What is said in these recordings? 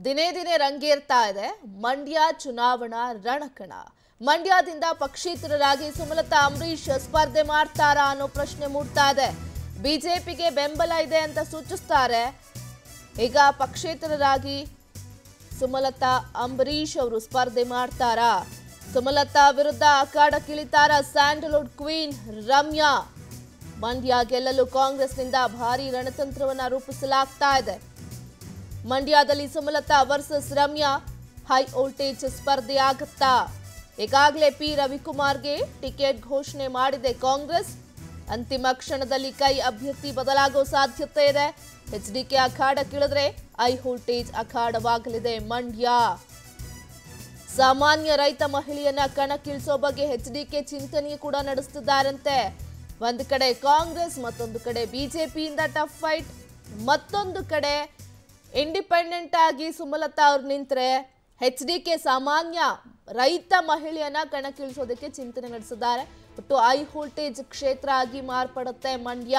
ದಿನೇ ದಿನೇ ರಂಗೇರ್ತಾ ಇದೆ ಮಂಡ್ಯ ಚುನಾವಣಾ ರಣಕಣ ಮಂಡ್ಯದಿಂದ ಪಕ್ಷೇತರರಾಗಿ ಸುಮಲತಾ ಅಂಬರೀಶ್ ಸ್ಪರ್ಧೆ ಮಾಡ್ತಾರಾ ಅನ್ನೋ ಪ್ರಶ್ನೆ ಮೂಡ್ತಾ ಇದೆ ಬಿಜೆಪಿಗೆ ಬೆಂಬಲ ಇದೆ ಅಂತ ಸೂಚಿಸ್ತಾರೆ ಈಗ ಪಕ್ಷೇತರರಾಗಿ ಸುಮಲತಾ ಅಂಬರೀಶ್ ಅವರು ಸ್ಪರ್ಧೆ ಮಾಡ್ತಾರಾ ಸುಮಲತಾ ವಿರುದ್ಧ ಅಖಾಡಕ್ಕಿಳಿತಾರ ಸ್ಯಾಂಡಲ್ವುಡ್ ಕ್ವೀನ್ ರಮ್ಯಾ ಮಂಡ್ಯ ಗೆಲ್ಲಲು ಕಾಂಗ್ರೆಸ್ನಿಂದ ಭಾರಿ ರಣತಂತ್ರವನ್ನ ರೂಪಿಸಲಾಗ್ತಾ ಇದೆ ಮಂಡ್ಯದಲ್ಲಿ Sumalatha versus Ramya high voltage ಸ್ಪರ್ಧೆ ಆಗುತ್ತಾ ಈಗಾಗಲೇ ಪಿ ರವಿಕುಮಾರ್ಗೆ ಟಿಕೆಟ್ ಘೋಷಣೆ ಮಾಡಿದೆ ಕಾಂಗ್ರೆಸ್ ಅಂತಿಮ ಕ್ಷಣದಲ್ಲಿ ಕೈ ಅಭ್ಯರ್ಥಿ ಬದಲಾಗೋ ಸಾಧ್ಯತೆ ಇದೆ ಎಚ್ಡಿಕೆ ಅಖಾಡಕ್ಕಿಳಿದ್ರೆ ಹೈ ವೋಲ್ಟೇಜ್ ಅಖಾಡವಾಗಲಿದೆ ಮಂಡ್ಯ ಸಾಮಾನ್ಯ ರೈತ ಮಹಿಳೆಯನ್ನ ಕಣಕ್ಕಿಳಿಸೋ ಬಗ್ಗೆ ಎಚ್ಡಿಕೆ ಚಿಂತನೆ ಕೂಡ ನಡೆಸುತ್ತಿದ್ದಾರಂತೆ ಒಂದು ಕಡೆ ಕಾಂಗ್ರೆಸ್ ಮತ್ತೊಂದು ಕಡೆ ಬಿಜೆಪಿಯಿಂದ ಟಫ್ ಫೈಟ್ ಮತ್ತೊಂದು ಕಡೆ ಇಂಡಿಪೆಂಡೆಂಟ್ ಆಗಿ ಸುಮಲತಾ ಅವ್ರು ನಿಂತ್ರೆ ಎಚ್ ಡಿ ಕೆ ಸಾಮಾನ್ಯ ರೈತ ಮಹಿಳೆಯನ್ನ ಕಣಕ್ಕಿಳಿಸೋದಕ್ಕೆ ಚಿಂತನೆ ನಡೆಸಿದ್ದಾರೆ ಒಟ್ಟು ಹೈ ವೋಲ್ಟೇಜ್ ಕ್ಷೇತ್ರ ಆಗಿ ಮಾರ್ಪಡುತ್ತೆ ಮಂಡ್ಯ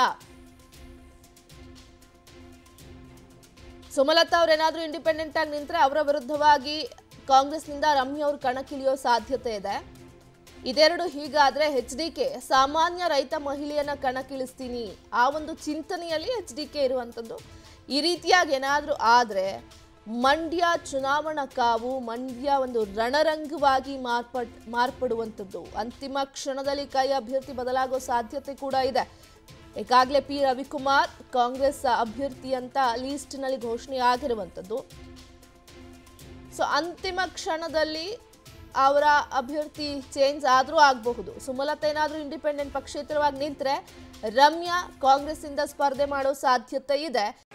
ಸುಮಲತಾ ಅವ್ರೇನಾದ್ರೂ ಇಂಡಿಪೆಂಡೆಂಟ್ ಆಗಿ ನಿಂತ್ರೆ ಅವರ ವಿರುದ್ಧವಾಗಿ ಕಾಂಗ್ರೆಸ್ನಿಂದ ರಮ್ಯ ಅವರು ಕಣಕ್ಕಿಳಿಯೋ ಸಾಧ್ಯತೆ ಇದೆ ಇದೆರಡು ಹೀಗಾದ್ರೆ ಎಚ್ ಡಿ ಕೆ ಸಾಮಾನ್ಯ ರೈತ ಮಹಿಳೆಯನ್ನ ಕಣಕ್ಕಿಳಿಸ್ತೀನಿ ಆ ಒಂದು ಚಿಂತನೆಯಲ್ಲಿ ಎಚ್ ಡಿ ಕೆ ಇರುವಂಥದ್ದು ಈ ರೀತಿಯಾಗಿ ಏನಾದರೂ ಆದರೆ ಮಂಡ್ಯ ಚುನಾವಣಾ ಕಾವು ಮಂಡ್ಯ ಒಂದು ರಣರಂಗವಾಗಿ ಮಾರ್ಪಟ್ ಮಾರ್ಪಡುವಂಥದ್ದು ಅಂತಿಮ ಕ್ಷಣದಲ್ಲಿ ಕೈ ಅಭ್ಯರ್ಥಿ ಬದಲಾಗೋ ಸಾಧ್ಯತೆ ಕೂಡ ಇದೆ ಈಗಾಗಲೇ ಪಿ ರವಿಕುಮಾರ್ ಕಾಂಗ್ರೆಸ್ ಅಭ್ಯರ್ಥಿ ಅಂತ ಲೀಸ್ಟ್ನಲ್ಲಿ ಘೋಷಣೆ ಆಗಿರುವಂಥದ್ದು ಸೊ ಅಂತಿಮ ಕ್ಷಣದಲ್ಲಿ ಅವರ ಅಭ್ಯರ್ಥಿ ಚೇಂಜ್ ಆದರೂ ಆಗಬಹುದು ಸುಮಲತಾ ಏನಾದರೂ ಇಂಡಿಪೆಂಡೆಂಟ್ ಪಕ್ಷೇತರವಾಗಿ ನಿಂತರೆ ರಮ್ಯಾ ಕಾಂಗ್ರೆಸ್ಸಿಂದ ಸ್ಪರ್ಧೆ ಮಾಡೋ ಸಾಧ್ಯತೆ ಇದೆ